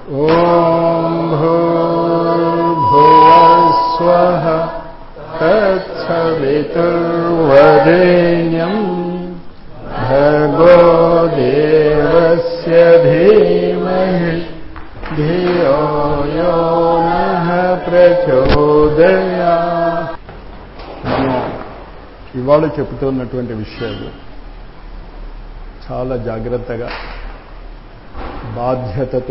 ॐ भूर्भुवस्वः तत्सवितुर्वरेण्यम् भगो देवस्य धीमहि धियो यो नः ప్రచోదయా మనం ఇవాళ చెబుతున్నటువంటి విషయాలు చాలా జాగ్రత్తగా బాధ్యతతో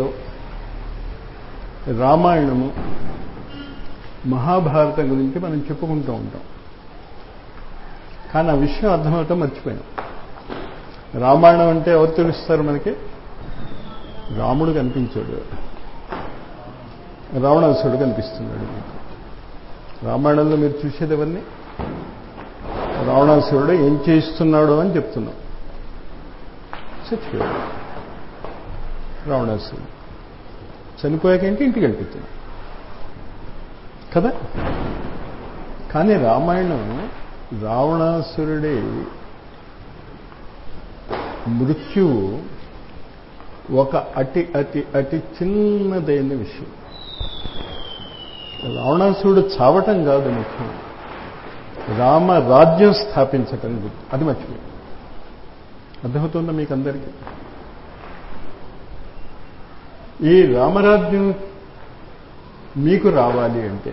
రామాయణము మహాభారతం గురించి మనం చెప్పుకుంటూ ఉంటాం కానీ ఆ విషయం అర్థమవుతాం మర్చిపోయాం రామాయణం అంటే ఎవరు తెలుస్తారు మనకి రాముడు కనిపించాడు రావణాసుడు కనిపిస్తున్నాడు మీకు రామాయణంలో మీరు చూసేది ఎవరిని రావణాసురుడు ఏం చేయిస్తున్నాడు అని చెప్తున్నాం చచ్చిపోయాడు రావణాసురుడు చనిపోయాక ఏంటి ఇంటికి వెళ్ళిపోతున్నాడు కదా కానీ రామాయణం రావణాసురుడి మృత్యువు ఒక అతి అతి అతి చిన్నదైన విషయం రావణాసురుడు చావటం కాదు ముఖ్యం రామ రాజ్యం స్థాపించటం గుర్తు అది మర్చిపోయి అర్థమవుతుందా మీకు అందరికీ ఈ రామరాజ్యం మీకు రావాలి అంటే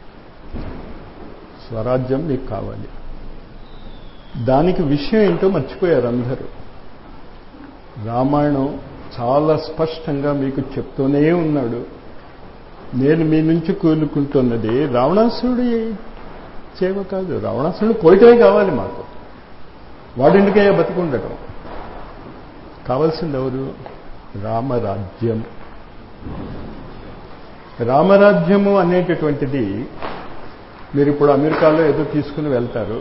స్వరాజ్యం మీకు కావాలి దానికి విషయం ఏంటో మర్చిపోయారు అందరూ రామాయణం చాలా స్పష్టంగా మీకు చెప్తూనే ఉన్నాడు నేను మీ నుంచి కోలుకుంటున్నది రావణాసురుడి చేవ కాదు రావణాసురుడు పోయటమే కావాలి మాకు వాడింటికయ్యా బతుకుండటం కావాల్సింది ఎవరు రామరాజ్యం రామరాజ్యము అనేటటువంటిది మీరు ఇప్పుడు అమెరికాలో ఏదో తీసుకుని వెళ్తారు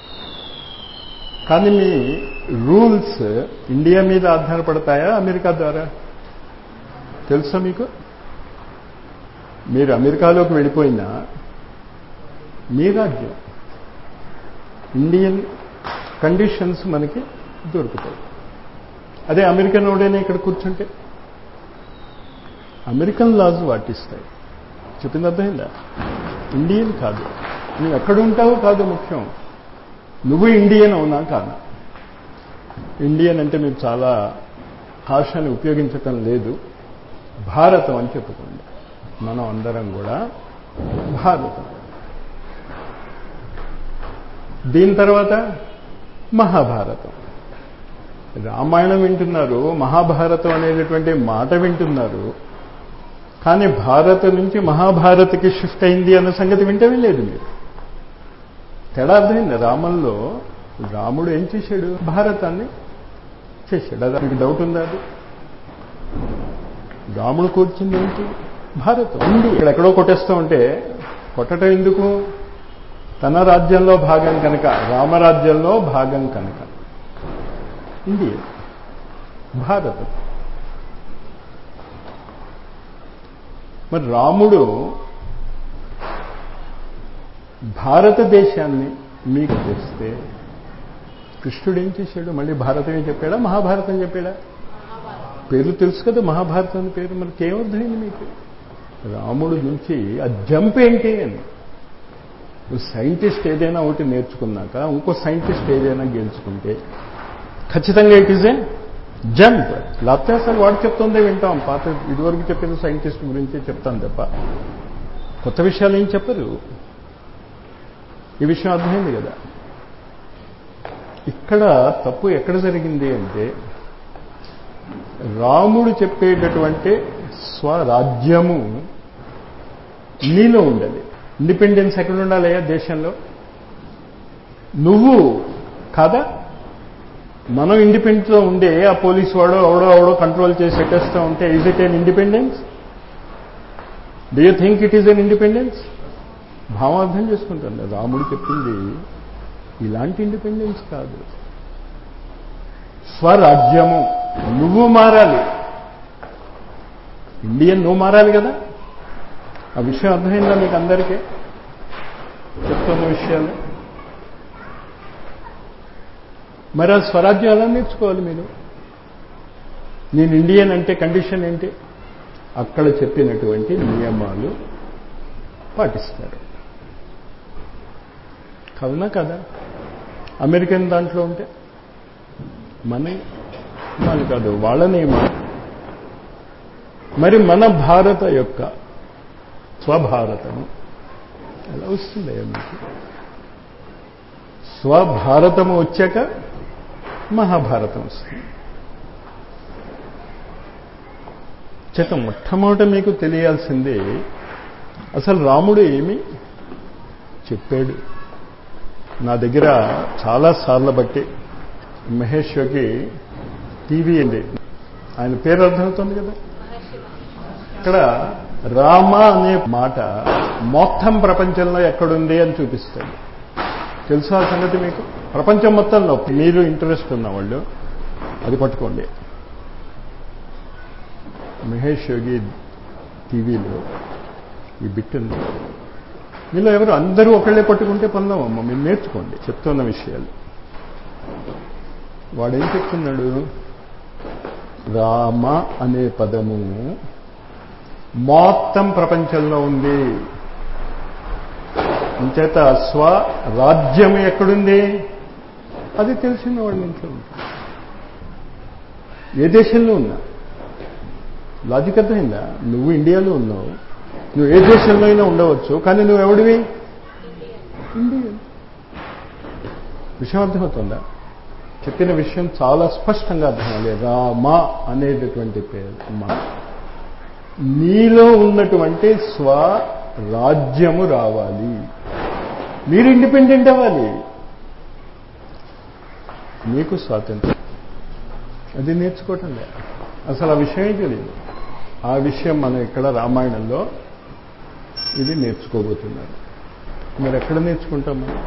కానీ మీ రూల్స్ ఇండియా మీద ఆధారపడతాయా అమెరికా ద్వారా తెలుసా మీకు మీరు అమెరికాలోకి వెళ్ళిపోయినా మీ రాజ్యం ఇండియన్ కండిషన్స్ మనకి దొరుకుతాయి అదే అమెరికన్ ఓడైనా ఇక్కడ కూర్చుంటే అమెరికన్ లాస్ వాటిస్తాయి చెప్పింది అర్థమైందా ఇండియన్ కాదు నువ్వు ఎక్కడ ఉంటావో కాదు ముఖ్యం నువ్వు ఇండియన్ అవునా కాదా ఇండియన్ అంటే మీరు చాలా భాషని ఉపయోగించటం లేదు భారతం అని చెప్పుకోండి మనం అందరం కూడా భారతం దీని తర్వాత మహాభారతం రామాయణం వింటున్నారు మహాభారతం అనేటటువంటి మాట వింటున్నారు కానీ భారత నుంచి మహాభారత్కి షిఫ్ట్ అయింది అన్న సంగతి వింటమే లేదు మీరు తేడా అర్థమైంది రామంలో రాముడు ఏం చేశాడు భారతాన్ని చేశాడు అది మీకు డౌట్ ఉందా అది రాముడు కూర్చుంది ఏంటి భారతం ఉంది ఇక్కడ ఎక్కడో కొట్టేస్తూ ఉంటే కొట్టడం ఎందుకు తన రాజ్యంలో భాగం కనుక రామరాజ్యంలో భాగం కనుక ఇండియా భారతం మరి రాముడు భారతదేశాన్ని మీకు తెస్తే కృష్ణుడు ఏం చేశాడు మళ్ళీ భారతమే చెప్పాడా మహాభారతం చెప్పాడా పేర్లు తెలుసు కదా మహాభారతం అని పేరు మనకి ఏమర్థమైంది మీకు రాముడు నుంచి ఆ జంప్ ఏంటి అని సైంటిస్ట్ ఏదైనా ఒకటి నేర్చుకున్నాక ఇంకో సైంటిస్ట్ ఏదైనా గెలుచుకుంటే ఖచ్చితంగా ఇట్ ఈజ్ ఏ జంప్ లేకపోతే అసలు వాడు చెప్తుందే వింటాం పాత ఇదివరకు చెప్పిన సైంటిస్ట్ గురించి చెప్తాను తప్ప కొత్త విషయాలు ఏం చెప్పరు ఈ విషయం అర్థమైంది కదా ఇక్కడ తప్పు ఎక్కడ జరిగింది అంటే రాముడు చెప్పేటటువంటి స్వరాజ్యము నీలో ఉండాలి ఇండిపెండెన్స్ ఎక్కడ ఉండాలయ్యా దేశంలో నువ్వు కాదా మనం ఇండిపెండెంట్గా ఉండే ఆ పోలీస్ వాడో అవడో అవడో కంట్రోల్ చేసి పెట్టేస్తూ ఉంటే is it an independence do you think it is an independence భావం అర్థం చేసుకుంటాను రాముడు చెప్పింది ఇలాంటి ఇండిపెండెన్స్ కాదు స్వరాజ్యము నువ్వు మారాలి ఇండియన్ నువ్వు మారాలి కదా ఆ విషయం అర్థమైందా మీకు అందరికీ చెప్తున్న విషయాలు మరి ఆ స్వరాజ్యం ఎలా నేర్చుకోవాలి మీరు నేను ఇండియన్ అంటే కండిషన్ ఏంటి అక్కడ చెప్పినటువంటి నియమాలు పాటిస్తారు కవునా కదా అమెరికన్ దాంట్లో ఉంటే మన మన కాదు వాళ్ళ నియమాలు మరి మన భారత యొక్క స్వభారతము ఎలా వస్తుంది మీకు స్వభారతము వచ్చాక మహాభారతం వస్తుంది చేత మొట్టమొదట మీకు తెలియాల్సింది అసలు రాముడు ఏమి చెప్పాడు నా దగ్గర చాలా సార్లు బట్టి మహేష్కి టీవీ అండి ఆయన పేరు అర్థమవుతుంది కదా ఇక్కడ రామ అనే మాట మొత్తం ప్రపంచంలో ఎక్కడుంది అని చూపిస్తాడు తెలుసా ఆ సంగతి మీకు ప్రపంచం మొత్తంలో మీరు ఇంట్రెస్ట్ ఉన్నవాళ్ళు అది పట్టుకోండి మహేష్ యోగి టీవీలో ఈ బిట్టుని మీలో ఎవరు అందరూ ఒకళ్ళే పట్టుకుంటే పొందామమ్మ మీరు నేర్చుకోండి చెప్తున్న విషయాలు వాడేం చెప్తున్నాడు రామ అనే పదము మొత్తం ప్రపంచంలో ఉంది ఇంచేత స్వ రాజ్యం ఎక్కడుంది అది తెలిసిన వాళ్ళ ఇంట్లో ఉంటుంది ఏ దేశంలో ఉన్నా లాజిక్ అర్థమైందా నువ్వు ఇండియాలో ఉన్నావు నువ్వు ఏ దేశంలో అయినా ఉండవచ్చు కానీ నువ్వు ఎవడివి ఇండియన్ విషయం అర్థమవుతుందా చెప్పిన విషయం చాలా స్పష్టంగా అర్థమవుతుంది రామ అనేటటువంటి పేరు మా నీలో ఉన్నటువంటి స్వ రాజ్యము రావాలి మీరు ఇండిపెండెంట్ అవ్వాలి మీకు స్వాతంత్రం అది నేర్చుకోవటం లేదు అసలు ఆ విషయమే తెలియదు ఆ విషయం మనం ఇక్కడ రామాయణంలో ఇది నేర్చుకోబోతున్నారు మరి ఎక్కడ నేర్చుకుంటాం మనం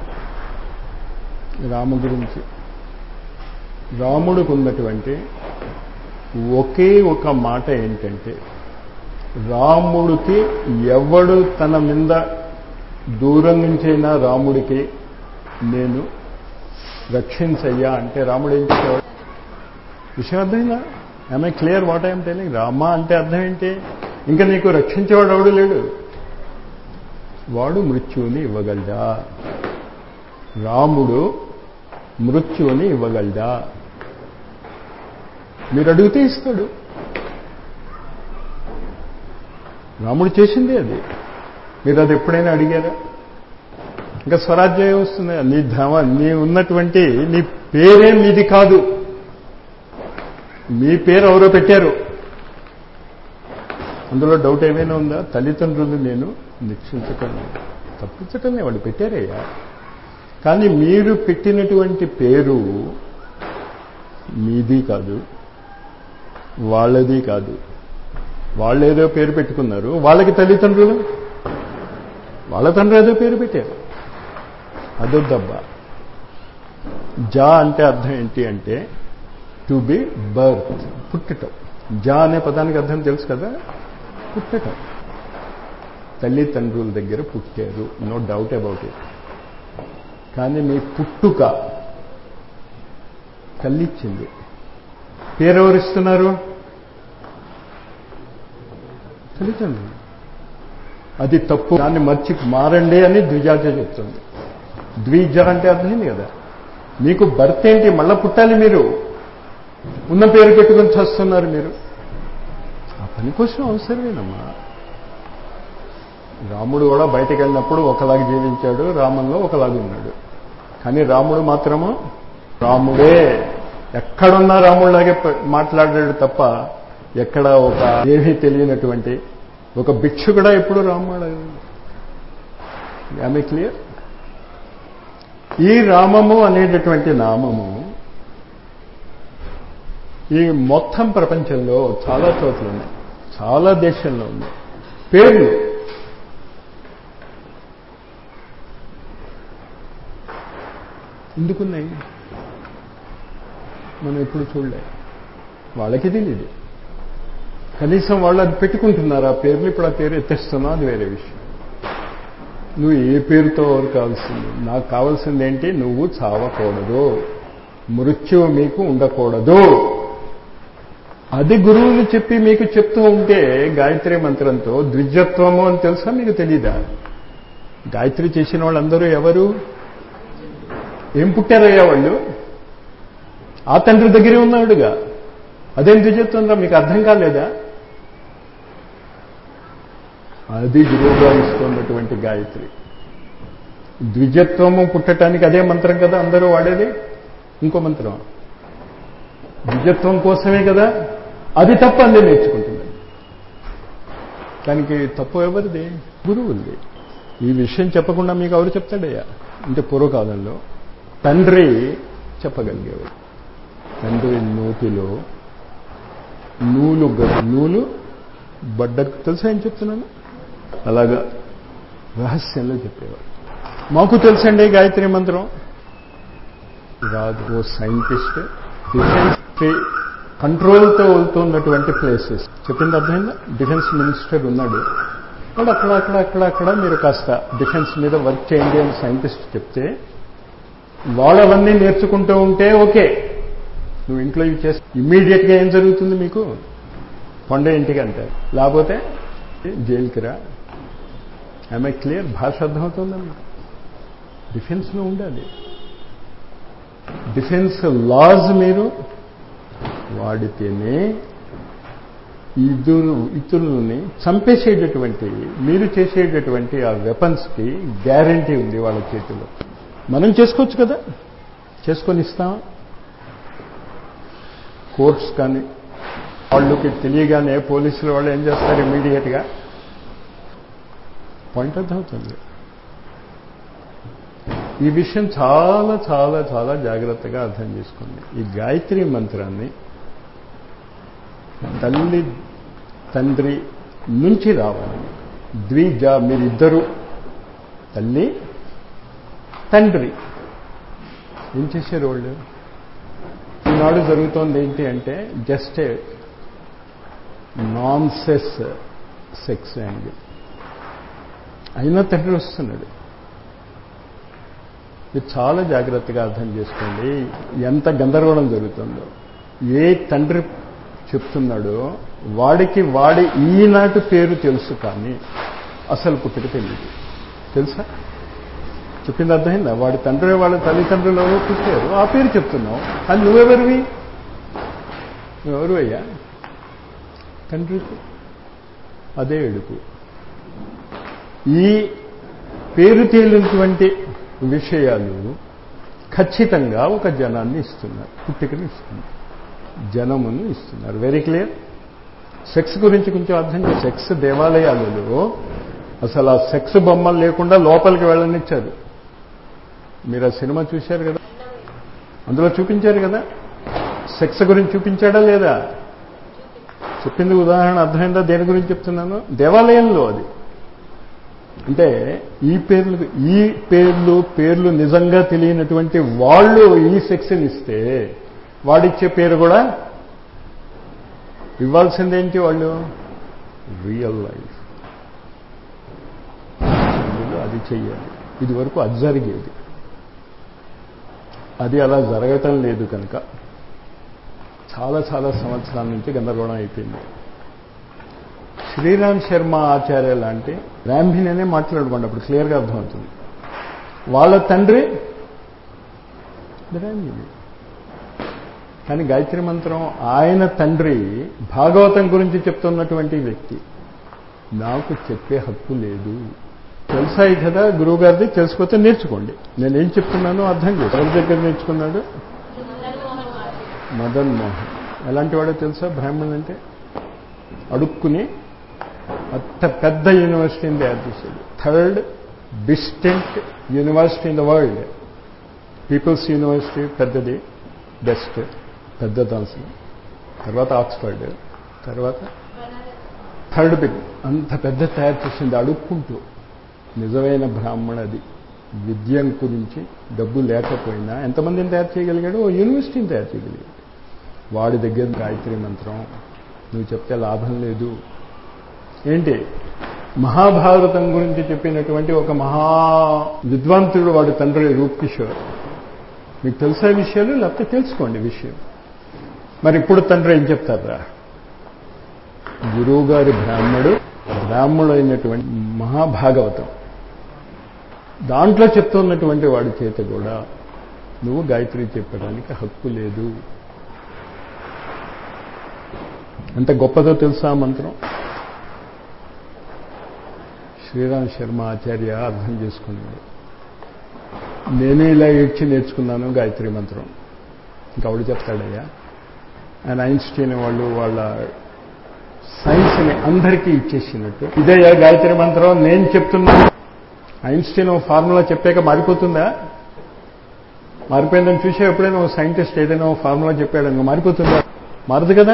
రాము గురించి రాముడికి ఉన్నటువంటి ఒకే ఒక మాట ఏంటంటే రాముడికి ఎవడు తన మీద దూరం నుంచైనా రాముడికి నేను రక్షించయ్యా అంటే రాముడు ఏం చెప్పేవాడు విషయం అర్థమైందా I clear what I'm telling Rama అంటే అర్థం ఏంటి ఇంకా నీకు రక్షించేవాడు ఎవడు లేడు వాడు మృత్యువుని ఇవ్వగలడా రాముడు మృత్యువుని ఇవ్వగలడా మీరు అడిగితే ఇస్తాడు రాముడు చేసిందే అది మీరు అది ఎప్పుడైనా అడిగారా ఇంకా స్వరాజ్యం వస్తుంది నీ ధమ నీ ఉన్నటువంటి నీ పేరే మీది కాదు మీ పేరు ఎవరో పెట్టారు అందులో డౌట్ ఏమైనా ఉందా తల్లిదండ్రులు నేను నిక్షించటం తప్పించటమే వాళ్ళు పెట్టారయ్యా కానీ మీరు పెట్టినటువంటి పేరు మీది కాదు వాళ్ళది కాదు వాళ్ళు ఏదో పేరు పెట్టుకున్నారు వాళ్ళకి తల్లిదండ్రులు వాళ్ళ తండ్రి ఏదో పేరు పెట్టారు అదొద్దబ్బా జా అంటే అర్థం ఏంటి అంటే టు బి బర్త్ పుట్టటం జా అనే పదానికి అర్థం తెలుసు కదా పుట్టటం తల్లిదండ్రుల దగ్గర పుట్టారు నో డౌట్ అబౌట్ ఇట్ కానీ మీ పుట్టుక తల్లిచ్చింది పేరెవరిస్తున్నారు తల్లిదండ్రులు అది తప్పు దాన్ని మర్చి మారండి అని ద్విజాజ చెప్తుంది ద్విజ అంటే అర్థమైంది కదా మీకు భర్త ఏంటి మళ్ళా పుట్టాలి మీరు ఉన్న పేరు పెట్టుకుని చేస్తున్నారు మీరు ఆ పని కోసం అవసరమేనమ్మా రాముడు కూడా బయటకు వెళ్ళినప్పుడు ఒకలాగా జీవించాడు రామంలో ఒకలాగా ఉన్నాడు కానీ రాముడు మాత్రము రాముడే ఎక్కడున్నా రాముడిలాగే మాట్లాడాడు తప్ప ఎక్కడ ఒక ఏమీ తెలియనటువంటి ఒక భిక్షు కూడా ఎప్పుడు రాముడు ఆమె క్లియర్ ఈ రామము అనేటటువంటి నామము ఈ మొత్తం ప్రపంచంలో చాలా చోట్ల ఉన్నాయి చాలా దేశంలో ఉన్నాయి పేర్లు ఎందుకున్నాయి మనం ఎప్పుడు చూడలే వాళ్ళకి తెలియదు కనీసం వాళ్ళు అది పెట్టుకుంటున్నారు ఆ పేర్లు ఇప్పుడు ఆ పేరు ఎత్తేస్తున్నావు అది వేరే విషయం నువ్వు ఏ పేరుతో ఎవరు కావాల్సింది నాకు కావాల్సింది ఏంటి నువ్వు చావకూడదు మృత్యువు మీకు ఉండకూడదు అది గురువులు చెప్పి మీకు చెప్తూ ఉంటే గాయత్రి మంత్రంతో ద్విజత్వము అని తెలుసా మీకు తెలీదా గాయత్రి చేసిన వాళ్ళందరూ ఎవరు ఏం పుట్టారయ్యా వాళ్ళు ఆ తండ్రి దగ్గరే ఉన్నాడుగా అదేం ద్విజత్వం రా మీకు అర్థం కాలేదా అది గురువుగా ఇస్తున్నటువంటి గాయత్రి ద్విజత్వము పుట్టడానికి అదే మంత్రం కదా అందరూ వాడేది ఇంకో మంత్రం ద్విజత్వం కోసమే కదా అది తప్ప అందే నేర్చుకుంటుంది దానికి తప్పు ఎవరిది గురువులది ఈ విషయం చెప్పకుండా మీకు ఎవరు చెప్తాడయ్యా అంటే పూర్వకాలంలో తండ్రి చెప్పగలిగేవాడు తండ్రి నోటిలో నూలు గ- నూలు బడ్డ తెలుసా ఏం చెప్తున్నాను అలాగా రహస్యంలో చెప్పేవాడు మాకు తెలుసండి గాయత్రి మంత్రం రాదు ఓ సైంటిస్ట్ డిఫెన్స్ కంట్రోల్తో వెళ్తున్నటువంటి ప్లేసెస్ చెప్పింది అర్థమైందా డిఫెన్స్ మినిస్టర్ ఉన్నాడు వాడు అక్కడ అక్కడ అక్కడ అక్కడ మీరు కాస్త డిఫెన్స్ మీద వర్క్ చేయండి అని సైంటిస్ట్ చెప్తే వాళ్ళవన్నీ నేర్చుకుంటూ ఉంటే ఓకే నువ్వు ఇంట్లో ఇవి చేస్తే ఇమ్మీడియట్గా ఏం జరుగుతుంది మీకు కొండ ఇంటికి అంటారు లేకపోతే జైలుకి రా ఐ క్లియర్ భాష అర్థమవుతుందా మీకు డిఫెన్స్లో ఉండాలి డిఫెన్స్ లాస్ మీరు వాడితేనే ఇద్దరు ఇతరులని చంపేసేటటువంటి మీరు చేసేటటువంటి ఆ వెపన్స్కి గ్యారంటీ ఉంది వాళ్ళ చేతిలో మనం చేసుకోవచ్చు కదా చేసుకొని ఇస్తాం కోర్ట్స్ కానీ వాళ్ళకి తెలియగానే పోలీసులు వాళ్ళు ఏం చేస్తారు ఇమీడియట్గా పాయింట్ అర్థమవుతుంది ఈ విషయం చాలా చాలా చాలా జాగ్రత్తగా అర్థం చేసుకోండి ఈ గాయత్రి మంత్రాన్ని తల్లి తండ్రి నుంచి రావాలి ద్విజ మీరిద్దరు తల్లి తండ్రి ఏం చేశారు వాళ్ళు ఈనాడు జరుగుతోంది ఏంటి అంటే జస్ట్ నాన్సెస్ సెక్స్ యాంగిల్ అయినా తండ్రి వస్తున్నాడు ఇది చాలా జాగ్రత్తగా అర్థం చేసుకోండి ఎంత గందరగోళం జరుగుతుందో ఏ తండ్రి చెప్తున్నాడో వాడికి వాడి ఈనాటి పేరు తెలుసు కానీ అసలు పుట్టుక తెలియదు తెలుసా చెప్పింది అర్థమైందా వాడి తండ్రి వాళ్ళ తల్లిదండ్రులు ఎవరో పుట్టారు ఆ పేరు చెప్తున్నావు కానీ నువ్వెవరివి నువ్వెవరు అయ్యా తండ్రికి అదే ఎడుపు ఈ పేరు తేలినటువంటి విషయాలు ఖచ్చితంగా ఒక జనాన్ని ఇస్తున్నారు పుట్టికని ఇస్తున్నారు జనమును ఇస్తున్నారు వెరీ క్లియర్ సెక్స్ గురించి కొంచెం అర్థం చేసి సెక్స్ దేవాలయాలలో అసలు ఆ సెక్స్ బొమ్మలు లేకుండా లోపలికి వెళ్ళనిచ్చారు మీరు ఆ సినిమా చూశారు కదా అందులో చూపించారు కదా సెక్స్ గురించి చూపించాడా లేదా చెప్పింది ఉదాహరణ అర్థమైందా దేని గురించి చెప్తున్నాను దేవాలయంలో అది అంటే ఈ పేర్లు ఈ పేర్లు పేర్లు నిజంగా తెలియనటువంటి వాళ్ళు ఈ సెక్షన్ ఇస్తే వాడిచ్చే పేరు కూడా ఇవ్వాల్సిందేంటి వాళ్ళు రియల్ లైఫ్ అందులో అది చెయ్యాలి ఇది వరకు అది జరిగేది అది అలా జరగటం లేదు కనుక చాలా చాలా సంవత్సరాల నుంచి గందరగోళం అయిపోయింది శ్రీరామ్ శర్మ ఆచార్య లాంటి బ్రాహ్మణనే మాట్లాడుకోండి అప్పుడు క్లియర్గా అర్థమవుతుంది వాళ్ళ తండ్రి బ్రాహ్మణి కానీ గాయత్రి మంత్రం ఆయన తండ్రి భాగవతం గురించి చెప్తున్నటువంటి వ్యక్తి నాకు చెప్పే హక్కు లేదు తెలుసాయి కదా గురువు గారిది తెలిసిపోతే నేర్చుకోండి నేనేం చెప్తున్నానో అర్థం చేసి ఎవరి దగ్గర నేర్చుకున్నాడు మదన్ మోహన్ ఎలాంటి వాడో తెలుసా బ్రాహ్మణులు అంటే అడుక్కుని అంత పెద్ద యూనివర్సిటీని తయారు చేశాడు third distant university in the world people's university పెద్దది బెస్ట్ పెద్ద దాల్సిన తర్వాత ఆక్స్ఫర్డ్ తర్వాత థర్డ్ బిగ్ అంత పెద్ద తయారు చేసింది అడుక్కుంటూ నిజమైన బ్రాహ్మణది విద్యం గురించి డబ్బు లేకపోయినా ఎంతమందిని తయారు చేయగలిగాడు ఓ యూనివర్సిటీని తయారు చేయగలిగాడు వాడి దగ్గర గాయత్రి మంత్రం నువ్వు చెప్తే లాభం లేదు ఏంటి మహాభారతం గురించి చెప్పినటువంటి ఒక మహా విద్వాంతుడు వాడి తండ్రి రూప్ కిషోర్ మీకు తెలిసే విషయాలు లేకపోతే తెలుసుకోండి విషయం మరి ఇప్పుడు తండ్రి ఏం చెప్తారా గురువు గారి బ్రాహ్మడు బ్రాహ్మణుడైనటువంటి మహాభాగవతం దాంట్లో చెప్తున్నటువంటి వాడి చేత కూడా నువ్వు గాయత్రి చెప్పడానికి హక్కు లేదు ఎంత గొప్పదో తెలుసా మంత్రం శ్రీరామ్ శర్మ ఆచార్య అర్థం చేసుకున్నాడు నేనే ఇలా ఏడ్చి నేర్చుకున్నాను గాయత్రి మంత్రం ఇంకా ఆవిడ చెప్తాడయ్యా ఆయన ఐన్స్టీన్ వాళ్ళు వాళ్ళ సైన్స్ని అందరికీ ఇచ్చేసినట్టు ఇదయ్యా గాయత్రి మంత్రం నేను చెప్తున్నాను ఐన్స్టీన్ ఫార్ములా చెప్పాక మారిపోతుందా మారిపోయిందని చూసే ఎప్పుడైనా ఓ సైంటిస్ట్ ఏదైనా ఫార్ములా చెప్పాడని మారిపోతుందా మారదు కదా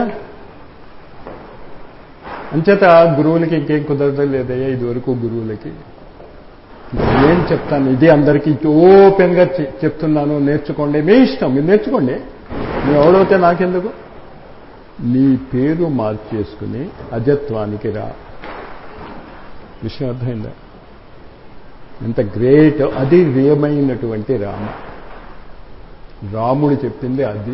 అంచేత గురువులకి ఇంకేం కుదరదు లేదయ్యా ఇదివరకు గురువులకి ఏం చెప్తాను ఇది అందరికీ ఓపెన్గా చెప్తున్నాను నేర్చుకోండి మీ ఇష్టం మీరు నేర్చుకోండి మీరు ఎవడవుతే నాకెందుకు నీ పేరు మార్చేసుకుని అజత్వానికి రా విషయం అర్థమైందా ఎంత గ్రేట్ అది రియమైనటువంటి రామ రాముడు చెప్పింది అది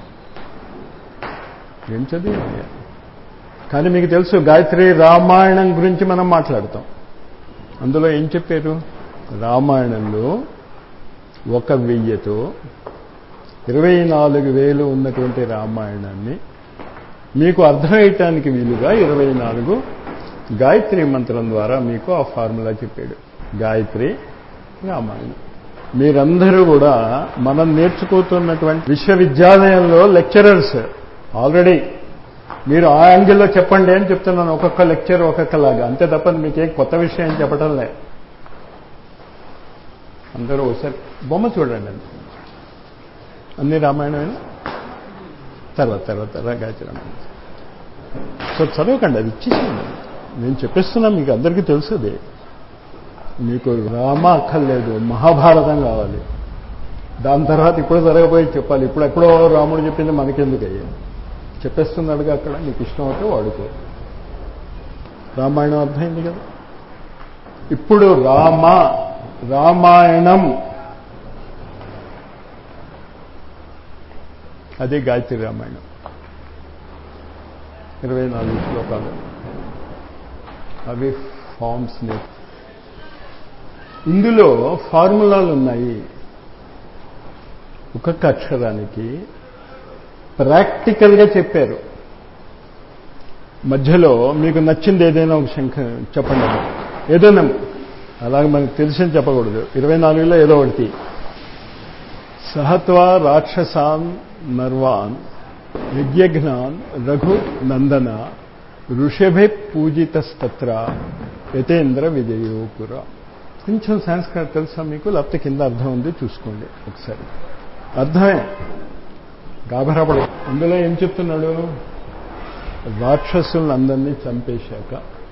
ఏం చదివా కానీ మీకు తెలుసు గాయత్రి రామాయణం గురించి మనం మాట్లాడతాం అందులో ఏం చెప్పారు రామాయణంలో ఒక వెయ్యితో ఇరవై నాలుగు వేలు ఉన్నటువంటి రామాయణాన్ని మీకు అర్థమయ్యటానికి వీలుగా ఇరవై నాలుగు గాయత్రి మంత్రం ద్వారా మీకు ఆ ఫార్ములా చెప్పాడు గాయత్రి రామాయణం మీరందరూ కూడా మనం నేర్చుకుంటున్నటువంటి విశ్వవిద్యాలయంలో లెక్చరర్స్ ఆల్రెడీ మీరు ఆ యాంగిల్లో చెప్పండి అని చెప్తున్నాను ఒక్కొక్క లెక్చర్ ఒక్కొక్కలాగా అంతే తప్ప మీకేం కొత్త విషయం చెప్పటం లే అందరూ ఒకసారి బొమ్మ చూడండి అండి అన్ని రామాయణమేనా తర్వాత తర్వాత గాయత్రి రామాయణం సో చదవకండి అది ఇచ్చేసేయండి నేను చెప్పేస్తున్నా మీకు అందరికీ తెలుసుది మీకు రామ అక్కర్లేదు మహాభారతం కావాలి దాని తర్వాత ఇప్పుడు జరగబోయి చెప్పాలి ఇప్పుడు ఎప్పుడో రాముడు చెప్పింది మనకెందుకు అయ్యా చెప్పేస్తున్నాడుగా అక్కడ నీకు ఇష్టం అయితే వాడుకో రామాయణం అర్థమైంది కదా ఇప్పుడు రామ రామాయణం అదే గాయత్రి రామాయణం ఇరవై నాలుగు శ్లోకాలు అవి ఫార్మ్స్ నే ఇందులో ఫార్ములాలు ఉన్నాయి ఒక్కొక్క అక్షరానికి ప్రాక్టికల్గా చెప్పారు మధ్యలో మీకు నచ్చింది ఏదైనా ఒక శంఖ చెప్పండి ఏదైనా అలాగే మనకు తెలిసింది చెప్పకూడదు ఇరవై నాలుగులో ఏదో ఒకటి సహత్వ రాక్షసాన్ నర్వాన్ యజ్ఞఘ్నాన్ రఘు నందన ఋషభే పూజితస్తత్ర యతేంద్ర విజయోపుర కొంచెం సంస్కారం తెలుసా మీకు లేకపోతే కింద అర్థం ఉంది చూసుకోండి ఒకసారి అర్థమే గాభరాపడు అందులో ఏం చెప్తున్నాడు రాక్షసులందరినీ చంపేశాక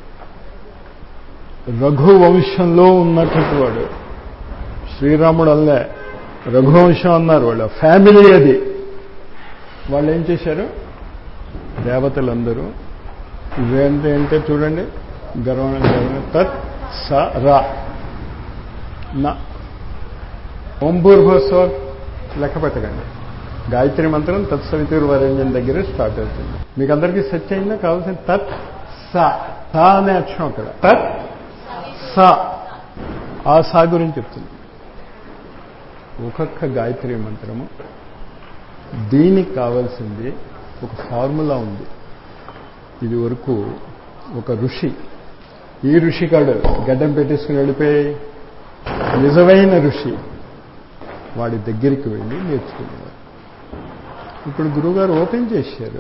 రఘువంశంలో ఉన్నటువంటి వాడు శ్రీరాముడు అల్లే రఘువంశం అన్నారు వాళ్ళ ఫ్యామిలీ అది వాళ్ళు ఏం చేశారు దేవతలందరూ ఇవేంటి అంటే చూడండి గర్వం గర్వం తత్ స రా నా ఓంభూర్భోత్సవ లెక్క పెట్టకండి గాయత్రి మంత్రం తత్సవితుర్ వరేణ్యం దగ్గర స్టార్ట్ అవుతుంది మీకు అందరికీ సెట్ అయిందా కావాల్సిన తత్ స సా అనే అక్షరం అక్కడ తత్ స ఆ సా గురించి చెప్తుంది ఒక్కొక్క గాయత్రి మంత్రము దీనికి కావాల్సింది ఒక ఫార్ములా ఉంది ఇది వరకు ఒక ఋషి ఈ ఋషికాడు గడ్డం పెట్టేసుకుని వెళ్ళిపోయి నిజమైన ఋషి వాడి దగ్గరికి వెళ్ళి నేర్చుకునేవాడు ఇప్పుడు గురువుగారు ఓపెన్ చేశారు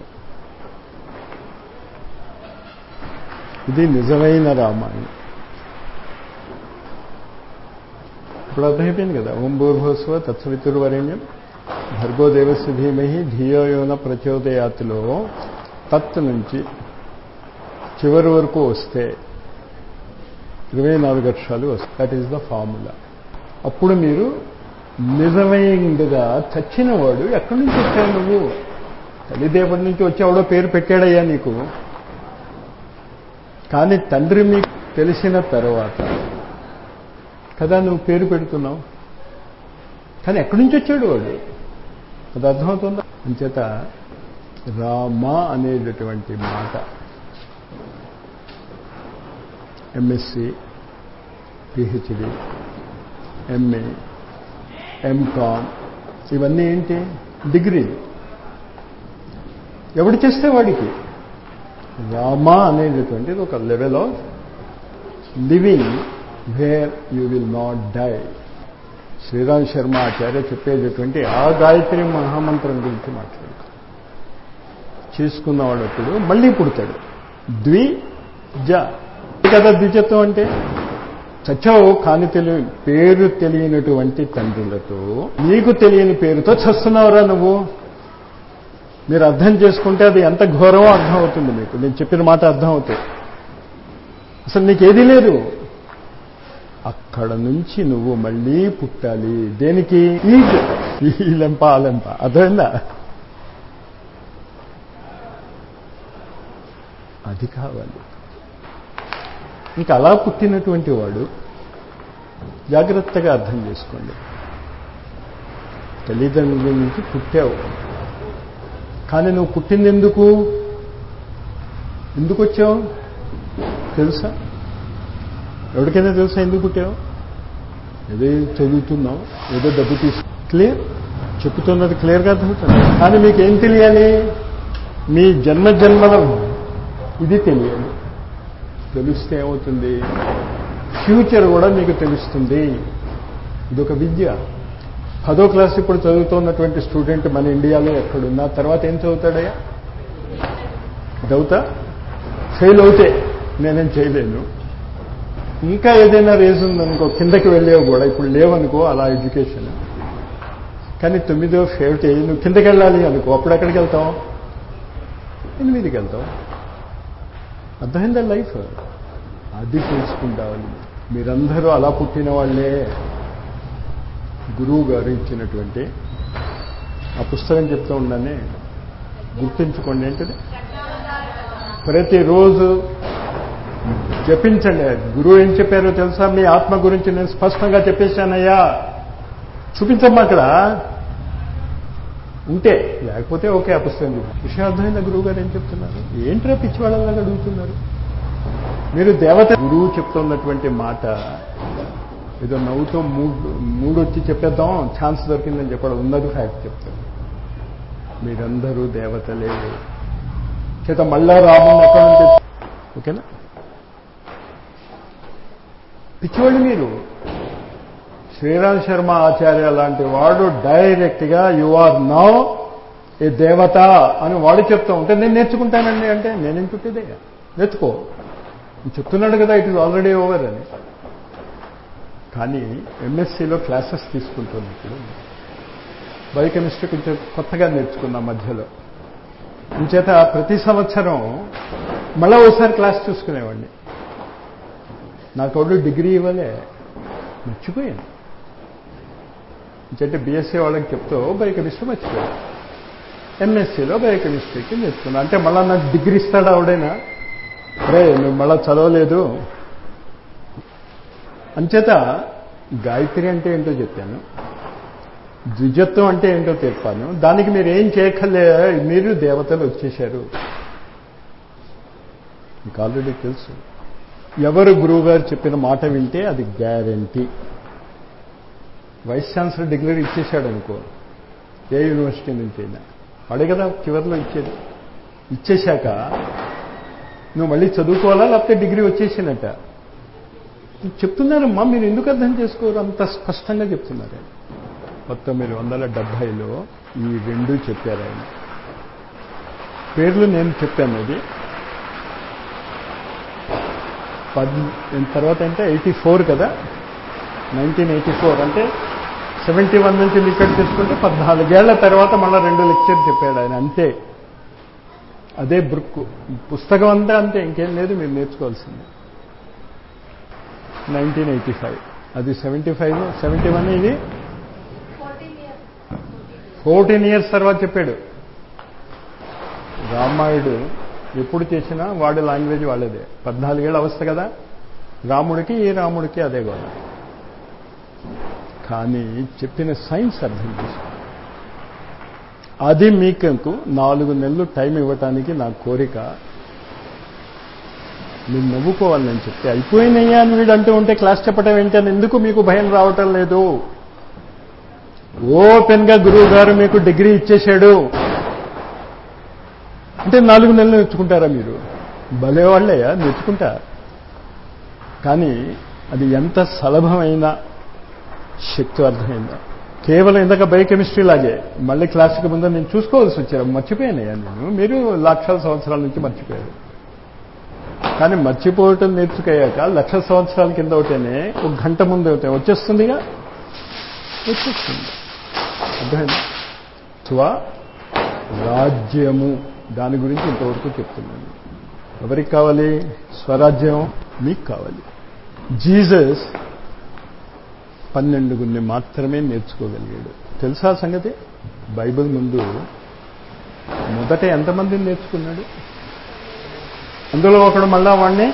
ఇది నిజమైన రామాయణం ఇప్పుడు అర్థమైపోయింది కదా ఓం భూర్భోస్వ తత్సవితుర్వరేణ్యం భర్గోదేవస్య ధీమహి ధియోయోన ప్రచోదయాత్లో తత్ నుంచి చివరి వరకు వస్తే ఇరవై నాలుగు అక్షరాలు వస్తాయి దట్ ఈస్ ద ఫార్ములా అప్పుడు మీరు నిజమైనదిగా చచ్చిన వాడు ఎక్కడి నుంచి వచ్చావు నువ్వు తల్లిదేవుడి నుంచి వచ్చావుడో పేరు పెట్టాడయ్యా నీకు కానీ తండ్రి మీకు తెలిసిన తర్వాత కదా నువ్వు పేరు పెడుతున్నావు కానీ ఎక్కడి నుంచి వచ్చాడు వాడు అది అర్థమవుతుందా అంచేత రామ అనేటటువంటి మాట ఎంఎస్సి పిహెచ్డి ఎంఏ ఎంకామ్ ఇవన్నీ ఏంటి డిగ్రీలు ఎవడు చేస్తే వాడికి రామా అనేటటువంటిది ఒక level of living where you will not die Sriram Sharma Acharya చెప్పేటటువంటి ఆ గాయత్రి మహామంత్రం గురించి మాట్లాడు చేసుకున్నవాడప్పుడు మళ్ళీ పుడతాడు ద్వి జ కదా ద్విజత్వం అంటే చచ్చావు కాని తెలియ పేరు తెలియనటువంటి తండ్రులతో నీకు తెలియని పేరుతో చస్తున్నావురా నువ్వు మీరు అర్థం చేసుకుంటే అది ఎంత ఘోరమో అర్థం అవుతుంది మీకు నేను చెప్పిన మాట అర్థం అవుతుంది అసలు నీకేది లేదు అక్కడ నుంచి నువ్వు మళ్ళీ పుట్టాలి దేనికి ఈ ఈ లెంప ఆ లెంప అర్థమైందా అది కావాలి ఇంకా అలా పుట్టినటువంటి వాడు జాగ్రత్తగా అర్థం చేసుకోండి తల్లిదండ్రుల నుంచి పుట్టావు కానీ నువ్వు పుట్టింది ఎందుకు ఎందుకు వచ్చావు తెలుసా ఎవరికైనా తెలుసా ఎందుకు పుట్టావు ఏదో చదువుతున్నావు ఏదో డబ్బు తీసు క్లియర్ చెప్పుతున్నది క్లియర్గా అర్థమవుతుంది కానీ మీకు ఏం తెలియాలి మీ జన్మ జన్మల ఇది తెలియాలి తెలిస్తే ఏమవుతుంది ఫ్యూచర్ కూడా మీకు తెలుస్తుంది ఇదొక విద్య పదో క్లాస్ ఇప్పుడు చదువుతున్నటువంటి స్టూడెంట్ మన ఇండియాలో ఎక్కడున్నా తర్వాత ఏం చదువుతాడయ్యా డౌతా ఫెయిల్ అవుతే నేనేం చేయలేను ఇంకా ఏదైనా రీజన్ ఉందనుకో కిందకి వెళ్ళేవి కూడా ఇప్పుడు లేవనుకో అలా ఎడ్యుకేషన్ కానీ తొమ్మిదో ఫేవట్ నువ్వు కిందకి వెళ్ళాలి అనుకో అప్పుడు ఎక్కడికి వెళ్తాం ఎనిమిదికి వెళ్తాం అర్థమైందా లైఫ్ అది తెలుసుకుంటామని మీరందరూ అలా పుట్టిన వాళ్ళే గురువు గారు ఇచ్చినటువంటి ఆ పుస్తకం చెప్తూ ఉండనే గుర్తుంచుకోండి ఏంటిది ప్రతిరోజు జపించండి గురువు ఏం చెప్పారో తెలుసా మీ ఆత్మ గురించి నేను స్పష్టంగా చెప్పేశానయ్యా చూపించమ్మా అక్కడ ఉంటే లేకపోతే ఓకే ఆ పుస్తకం చూపి విషయం అర్థమైందా గురువు గారు ఏం చెప్తున్నారు ఏంట్రా పిచ్చివాళ్ళలాగా అడుగుతున్నారు మీరు దేవత గురువు చెప్తున్నటువంటి మాట ఏదో నవ్వుతో మూడు మూడు వచ్చి చెప్పేద్దాం ఛాన్స్ దొరికిందని చెప్పడం ఉన్నది ఫ్యాక్ట్ చెప్తారు మీరందరూ దేవతలే చేత మళ్ళా రాముని ఎక్కడ నుంచి ఓకేనా పిచ్చివాళ్ళు మీరు శ్రీరామ్ శర్మ ఆచార్య లాంటి వాడు డైరెక్ట్గా యు ఆర్ నౌ ఏ దేవత అని వాడు చెప్తా ఉంటే నేను నేర్చుకుంటానండి అంటే నేనేం చుట్టేదే నేర్చుకో చెప్తున్నాడు కదా ఇట్ ఇస్ ఆల్రెడీ ఓవర్ అని కానీ ఎంఎస్సీలో క్లాసెస్ తీసుకుంటున్నప్పుడు బయోకెమిస్ట్రీ కొంచెం కొత్తగా నేర్చుకున్నా మధ్యలో ఇంచేత ప్రతి సంవత్సరం మళ్ళా ఒకసారి క్లాస్ చూసుకునేవాడిని నాకు ఒకడు డిగ్రీ ఇవ్వలే మర్చిపోయాను ఇంకంటే బీఎస్సీ వాళ్ళకి చెప్తూ బయోకెమిస్ట్రీ మర్చిపోయాను ఎంఎస్సీలో బయోకెమిస్ట్రీకి నేర్చుకున్నా అంటే మళ్ళీ నాకు డిగ్రీ ఇస్తాడా ఆవిడైనా రే నువ్వు మళ్ళా చదవలేదు అంచేత గాయత్రి అంటే ఏంటో చెప్పాను ద్విజత్వం అంటే ఏంటో చెప్పాను దానికి మీరు ఏం చేయక్కర్లే మీరు దేవతలు వచ్చేశారు మీకు ఆల్రెడీ తెలుసు ఎవరు గురువు గారు చెప్పిన మాట వింటే అది గ్యారంటీ వైస్ ఛాన్సలర్ డిగ్రీ ఇచ్చేశాడు అనుకో ఏ యూనివర్సిటీ నుంచి అయినా వాడే కదా చివరిలో ఇచ్చేది ఇచ్చేశాక నువ్వు మళ్ళీ చదువుకోవాలా లేకపోతే డిగ్రీ వచ్చేసినట్ట చెప్తున్నారమ్మా మీరు ఎందుకు అర్థం చేసుకోరు అంత స్పష్టంగా చెప్తున్నారు ఆయన పంతొమ్మిది వందల డెబ్భైలో ఈ రెండు చెప్పారు ఆయన పేర్లు నేను చెప్పాను ఇది పద్ తర్వాత అంటే ఎయిటీ ఫోర్ కదా నైన్టీన్ ఎయిటీ ఫోర్ అంటే సెవెంటీ వన్ నుంచి లిక్విడ్ తీసుకుంటే పద్నాలుగేళ్ల తర్వాత మళ్ళీ రెండు లెక్చర్ చెప్పాడు ఆయన అంతే అదే బుక్ పుస్తకం అంతా అంతే ఇంకేం లేదు మీరు నేర్చుకోవాల్సింది నైన్టీన్ ఎయిటీ ఫైవ్ అది సెవెంటీ ఫైవ్ సెవెంటీ వన్ ఇది ఫోర్టీన్ ఇయర్స్ తర్వాత చెప్పాడు రామాయుడు ఎప్పుడు చేసినా వాడి లాంగ్వేజ్ వాళ్ళదే పద్నాలుగేళ్ళ అవస్థ కదా రాముడికి ఈ రాముడికి అదే గోడ కానీ చెప్పిన సైన్స్ అర్థం చేసుకో అది మీకు నాలుగు నెలలు టైం ఇవ్వటానికి నా కోరిక మీరు నవ్వుకోవాలి నేను చెప్తే అయిపోయినయ్యా అని వీడు అంటూ ఉంటే క్లాస్ చెప్పడం ఏంటని ఎందుకు మీకు భయం రావటం లేదు ఓపెన్గా గురువు గారు మీకు డిగ్రీ ఇచ్చేశాడు అంటే నాలుగు నెలలు నేర్చుకుంటారా మీరు భలే వాళ్ళయ్యా నేర్చుకుంటా కానీ అది ఎంత సులభమైన శక్తి అర్థమైందా కేవలం ఇందాక బయోకెమిస్ట్రీ లాగే మళ్ళీ క్లాసుకి ముందు నేను చూసుకోవాల్సి వచ్చాను మర్చిపోయానయ్యా నేను మీరు లక్షల సంవత్సరాల నుంచి మర్చిపోయారు కానీ మర్చిపోవటం నేర్చుకోయాక లక్ష సంవత్సరాల కింద ఒకటేనే ఒక గంట ముందు ఒకటే వచ్చేస్తుందిగా వచ్చేస్తుంది అర్థమైంది స్వ రాజ్యము దాని గురించి ఇంతవరకు చెప్తున్నాను ఎవరికి కావాలి స్వరాజ్యం మీకు కావాలి జీసస్ పన్నెండుగురిని మాత్రమే నేర్చుకోగలిగాడు తెలుసా సంగతి బైబిల్ ముందు మొదట ఎంతమందిని నేర్చుకున్నాడు అందులో ఒకడు మళ్ళా వాడిని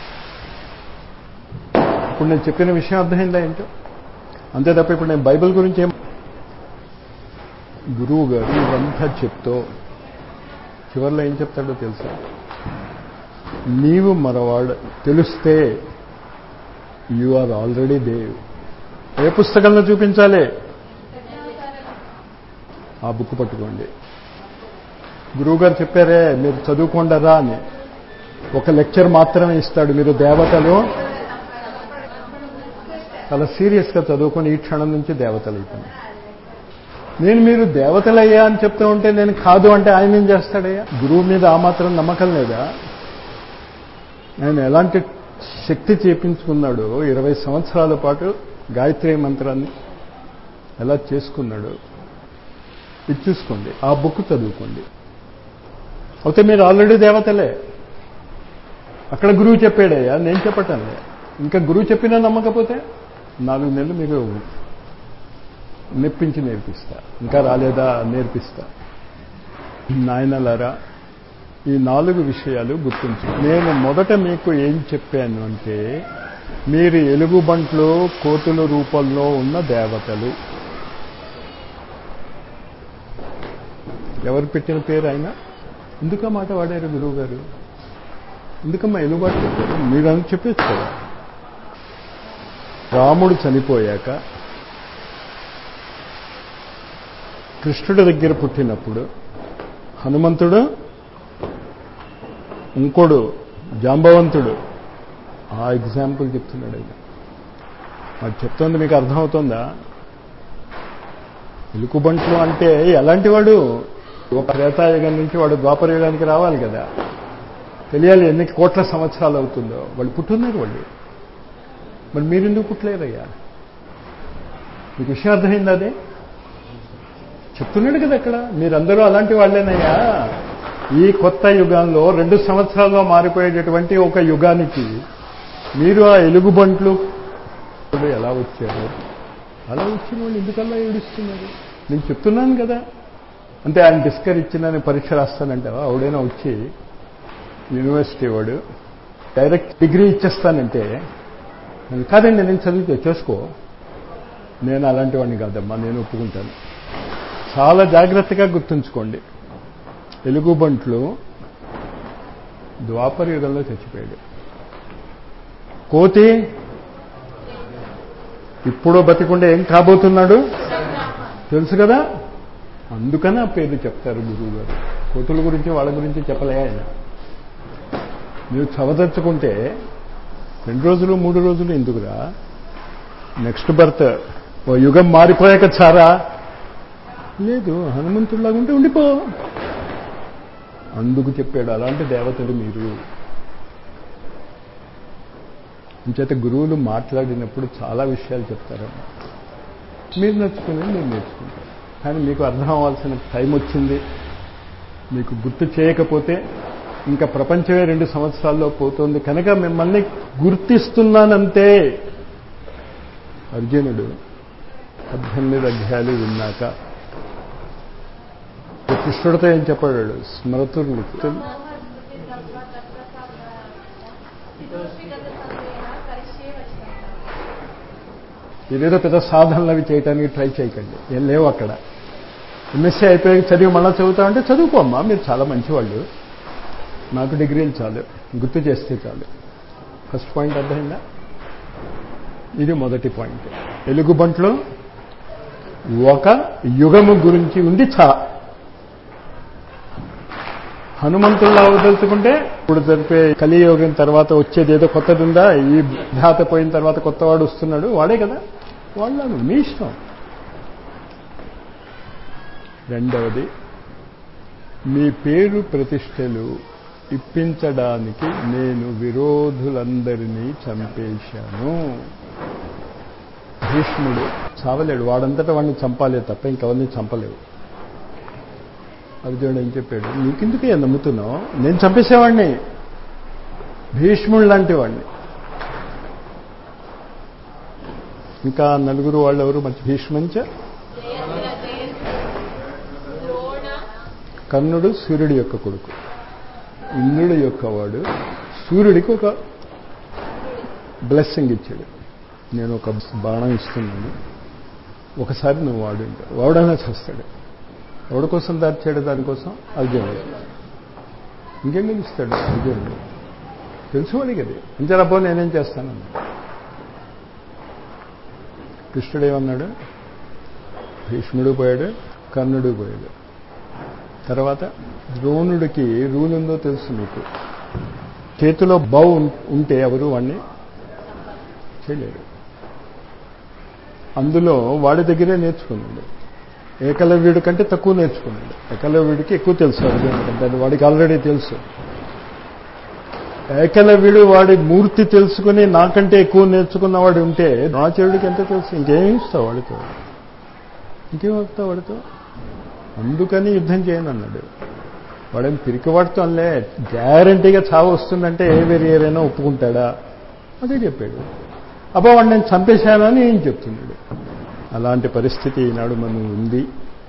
ఇప్పుడు నేను చెప్పిన విషయం అర్థమైందా ఏంటో అంతే తప్ప ఇప్పుడు నేను బైబిల్ గురించి ఏం గురువు గారు ఇదంతా చెప్తూ చివరిలో ఏం చెప్తాడో తెలుసా నీవు మరవాడు తెలిస్తే యు ఆర్ ఆల్రెడీ దేవ్ ఏ పుస్తకంలో చూపించాలి ఆ బుక్ పట్టుకోండి గురువుగారు చెప్పారే మీరు చదువుకోండరా అని ఒక లెక్చర్ మాత్రమే ఇస్తాడు మీరు దేవతలు చాలా సీరియస్గా చదువుకొని ఈ క్షణం నుంచి దేవతలు అయిపోయింది నేను మీరు దేవతలయ్యా అని చెప్తూ ఉంటే నేను కాదు అంటే ఆయన ఏం చేస్తాడయ్యా గురువు మీద ఆ మాత్రం నమ్మకం లేదా ఆయన ఎలాంటి శక్తి చేపించుకున్నాడు ఇరవై సంవత్సరాల పాటు గాయత్రి మంత్రాన్ని ఎలా చేసుకున్నాడు ఇది చూసుకోండి ఆ బుక్ చదువుకోండి అయితే మీరు ఆల్రెడీ దేవతలే అక్కడ గురువు చెప్పాడయ్యా నేను చెప్పటంలే ఇంకా గురువు చెప్పినా నమ్మకపోతే నాలుగు నెలలు మీకు నెప్పించి నేర్పిస్తా ఇంకా రాలేదా నేర్పిస్తా నాయనలారా ఈ నాలుగు విషయాలు గుర్తుంచు నేను మొదట మీకు ఏం చెప్పాను అంటే మీరు ఎలుగుబంట్లు కోతుల రూపంలో ఉన్న దేవతలు ఎవరు పెట్టిన పేరు ఆయన ఎందుకు ఆ మాట వాడారు గురువు గారు ఎందుకమ్మా ఎలుగుబాటు పెట్టారు మీరు అని చెప్పేచ్చు కదా రాముడు చనిపోయాక కృష్ణుడి దగ్గర పుట్టినప్పుడు హనుమంతుడు ఇంకోడు జాంబవంతుడు ఆ ఎగ్జాంపుల్ చెప్తున్నాడు ఆయన అది చెప్తుంది మీకు అర్థమవుతుందా ఎలుకుబంట్లు అంటే ఎలాంటి వాడు ఒక త్రేతాయుగం నుంచి వాడు ద్వాపరయుగానికి రావాలి కదా తెలియాలి ఎన్ని కోట్ల సంవత్సరాలు అవుతుందో వాళ్ళు పుట్టున్నారు వాళ్ళు మరి మీరెందుకు పుట్టలేరయ్యా మీకు విషయం అర్థమైంది అదే చెప్తున్నాడు కదా అక్కడ మీరందరూ అలాంటి వాళ్ళేనయ్యా ఈ కొత్త యుగంలో రెండు సంవత్సరాల్లో మారిపోయేటటువంటి ఒక యుగానికి మీరు ఆ ఎలుగుబంట్లు ఎలా వచ్చారు అలా వచ్చిన వాళ్ళు ఎందుకల్లా ఏడుస్తున్నారు నేను చెప్తున్నాను కదా అంటే ఆయన డిస్కర్ ఇచ్చిన పరీక్ష రాస్తానంటావా ఆవిడైనా వచ్చి యూనివర్సిటీ వాడు డైరెక్ట్ డిగ్రీ ఇచ్చేస్తానంటే కాదండి నేను చదివితే చేసుకో నేను అలాంటి వాడిని కాదమ్మా నేను ఒప్పుకుంటాను చాలా జాగ్రత్తగా గుర్తుంచుకోండి ఎలుగుబంట్లు ద్వాపర యుగంలో చచ్చిపోయాడు కోతి ఇప్పుడు బతికుండే ఏం కాబోతున్నాడు తెలుసు కదా అందుకని ఆ పేరు చెప్తారు గురువు గారు కోతుల గురించి వాళ్ళ గురించి చెప్పలే ఆయన మీరు చవదలుచుకుంటే రెండు రోజులు మూడు రోజులు ఎందుకురా నెక్స్ట్ బర్త్ ఓ యుగం మారిపోయాక చారా లేదు హనుమంతుడిలాగా ఉంటే ఉండిపో అందుకు చెప్పాడు అలాంటి దేవతలు మీరు ఇంచేత గురువులు మాట్లాడినప్పుడు చాలా విషయాలు చెప్తారు మీరు నేర్చుకునేది మీరు నేర్చుకుంటారు కానీ మీకు అర్థం అవ్వాల్సిన టైం వచ్చింది మీకు గుర్తు చేయకపోతే ఇంకా ప్రపంచమే రెండు సంవత్సరాల్లో పోతుంది కనుక మిమ్మల్ని గుర్తిస్తున్నానంతే అర్జునుడు పద్దెనిమిది అధ్యాయాలు విన్నాక కృష్ణుడితో ఏం చెప్పాడు స్మృతులు ఇదేదో పెద్ద సాధనలు అవి చేయడానికి ట్రై చేయకండి ఏం లేవు అక్కడ ఎంఎస్సీ అయిపోయాక చదివి మళ్ళీ చదువుతా అంటే చదువుకోమ్మా మీరు చాలా మంచివాళ్ళు నాకు డిగ్రీలు చాలు గుర్తు చేస్తే చాలు ఫస్ట్ పాయింట్ అర్థమైందా ఇది మొదటి పాయింట్ ఎలుగుబంట్లో ఒక యుగము గురించి ఉండి చా హనుమంతుల్లా వదులుచుకుంటే ఇప్పుడు జరిపే కలియోగం తర్వాత వచ్చేది ఏదో కొత్తది ఉందా ఈ ఘాత పోయిన తర్వాత కొత్తవాడు వస్తున్నాడు వాడే కదా వాళ్ళను మీ ఇష్టం రెండవది మీ పేరు ప్రతిష్టలు ఇప్పించడానికి నేను విరోధులందరినీ చంపేశాను భీష్ముడు చావలేడు వాడంతటా వాడిని చంపాలే తప్ప ఇంకెవరిని చంపలేవు అర్జునుడు ఏం చెప్పాడు నీకెందుకే నమ్ముతున్నావు నేను చంపేసేవాడిని భీష్ముడు లాంటి వాడిని ఇంకా నలుగురు వాళ్ళు ఎవరు మంచి భీష్మంచ కర్ణుడు సూర్యుడి యొక్క కొడుకు ఇంద్రుడి యొక్క వాడు సూర్యుడికి ఒక బ్లెస్సింగ్ ఇచ్చాడు నేను ఒక బాణం ఇస్తున్నాను ఒకసారి నువ్వు వాడు ఇంకా వాడైనా చేస్తాడు ఎవడి కోసం దాచాడు దానికోసం అర్జునుడు ఇంకేం గెలుస్తాడు అర్జునుడు తెలుసు వాడికి అది అంతేరాపో నేనేం చేస్తానన్నా కృష్ణుడు ఏమన్నాడు భీష్ముడు పోయాడు కర్ణుడు పోయాడు తర్వాత ద్రోణుడికి రూల్ ఉందో తెలుసు మీకు చేతిలో బౌ ఉంటే ఎవరు వాడిని చేయలేరు అందులో వాడి దగ్గరే నేర్చుకున్నాడు ఏకలవ్యుడి కంటే తక్కువ నేర్చుకున్నాడు ఏకలవ్యుడికి ఎక్కువ తెలుసు అర్జునుడి కంటే అది వాడికి ఆల్రెడీ తెలుసు ఏకలవ్యుడు వాడి మూర్తి తెలుసుకుని నాకంటే ఎక్కువ నేర్చుకున్నవాడు ఉంటే ద్రోణాచార్యుడికి ఎంత తెలుసు ఇంకేం ఇస్తావు వాడితో ఇంకేం వస్తావు వాడితో అందుకని యుద్ధం చేయను అన్నాడు వాడేం పిరికివాడితో అనలే గ్యారంటీగా చావు వస్తుందంటే ఏ వేరియరైనా ఒప్పుకుంటాడా అదే చెప్పాడు అబ్బా వాడు నేను చంపేశానని ఏం చెప్తున్నాడు అలాంటి పరిస్థితి ఈనాడు మనం ఉంది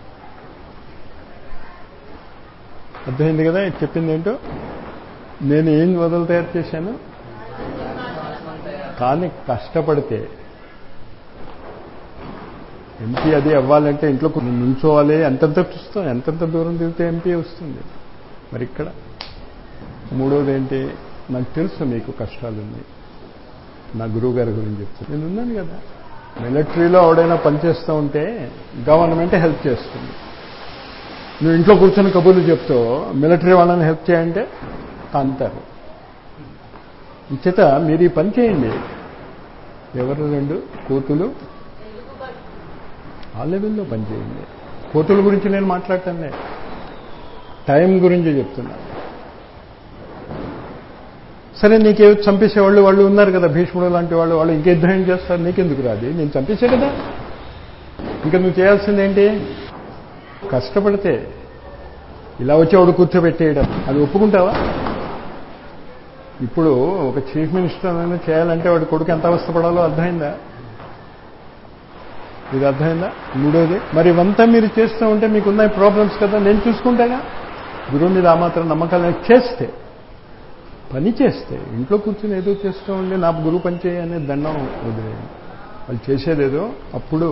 అర్థమైంది కదా చెప్పింది ఏంటో నేను ఏం వదలు తయారు చేశాను కానీ కష్టపడితే ఎంపీ అది అవ్వాలంటే ఇంట్లో నుంచోవాలి ఎంతంత చూస్తాం ఎంతంత దూరం తిరిగితే ఎంపీ వస్తుంది మరి ఇక్కడ మూడోది ఏంటి నాకు తెలుసు మీకు కష్టాలున్నాయి నా గురువు గారి గురించి చెప్తాను నేను ఉన్నాను కదా మిలిటరీలో ఎవడైనా పనిచేస్తూ ఉంటే గవర్నమెంట్ హెల్ప్ చేస్తుంది నువ్వు ఇంట్లో కూర్చొని కబుర్లు చెప్తూ మిలిటరీ వాళ్ళని హెల్ప్ చేయంటే అంటారు ఇచ్చేత మీరు ఈ పని చేయండి ఎవరు రెండు కోతులు ఆ లెవెల్లో పనిచేయండి కోతుల గురించి నేను మాట్లాడటానే టైం గురించి చెప్తున్నా సరే నీకే చంపేసేవాళ్ళు వాళ్ళు ఉన్నారు కదా భీష్ముడు లాంటి వాళ్ళు వాళ్ళు ఇంక యుద్ధం ఏం చేస్తారు నీకెందుకు రాది నేను చంపేసే కదా ఇంకా నువ్వు చేయాల్సిందేంటి కష్టపడితే ఇలా వచ్చి వాడు కూర్చోబెట్టేయడం అది ఒప్పుకుంటావా ఇప్పుడు ఒక చీఫ్ మినిస్టర్ అయినా చేయాలంటే వాడి కొడుకు ఎంత అవస్థపడాలో అర్థమైందా ఇది అర్థమైందా మూడోది మరి ఇవంతా మీరు చేస్తూ ఉంటే మీకున్న ప్రాబ్లమ్స్ కదా నేను చూసుకుంటాగా గురువు మీద ఆ మాత్రం నమ్మకాలు చేస్తే పని చేస్తే ఇంట్లో కూర్చొని ఏదో చేస్తూ ఉండి నా గురువు పని చేయ అనే దండం వదిలేయండి వాళ్ళు చేసేదేదో అప్పుడు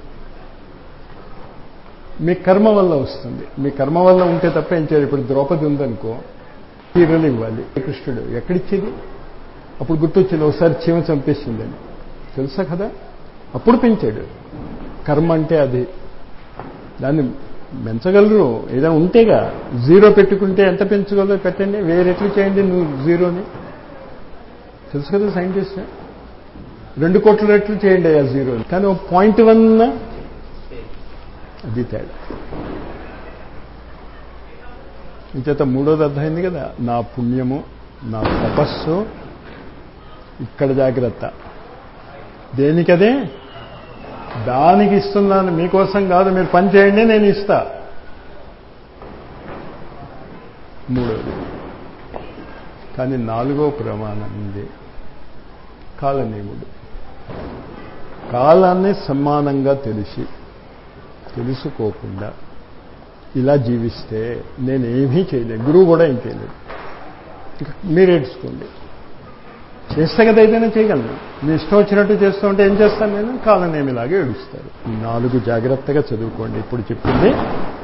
మీ కర్మ వల్ల వస్తుంది మీ కర్మ వల్ల ఉంటే తప్ప ఏం చేయాలి ఇప్పుడు ద్రౌపది ఉందనుకో చీరలు ఇవ్వాలి కృష్ణుడు ఎక్కడిచ్చేది అప్పుడు గుర్తొచ్చింది ఒకసారి చీమ చంపేసిందని తెలుసా కదా అప్పుడు పెంచాడు కర్మ అంటే అది దాన్ని పెంచగలరు ఏదైనా ఉంటేగా జీరో పెట్టుకుంటే ఎంత పెంచగలరో పెట్టండి వేరే రెట్లు చేయండి నువ్వు జీరోని తెలుసు కదా సైంటిస్ట్ రెండు కోట్ల రెట్లు చేయండి ఆ జీరోని కానీ ఒక పాయింట్ వన్ అది తేడా ఇంచేత మూడోది అర్థమైంది కదా నా పుణ్యము నా తపస్సు ఇక్కడ జాగ్రత్త దేనికదే దానికి ఇస్తున్నాను మీకోసం కాదు మీరు పని చేయండి నేను ఇస్తా మూడోది కానీ నాలుగో ప్రమాణం ఉంది కాలనియముడు కాలాన్ని సమానంగా తెలిసి తెలుసుకోకుండా ఇలా జీవిస్తే నేనేమీ చేయలేను గురువు కూడా ఏం చేయలేదు మీరు ఏడ్చుకోండి చేస్తే కదా ఏదైనా చేయగలను మీ ఇష్టం వచ్చినట్టు చేస్తూ ఉంటే ఏం చేస్తాను నేను కాలనేమిలాగే ఏడుస్తారు ఈ నాలుగు జాగ్రత్తగా చదువుకోండి ఇప్పుడు చెప్పింది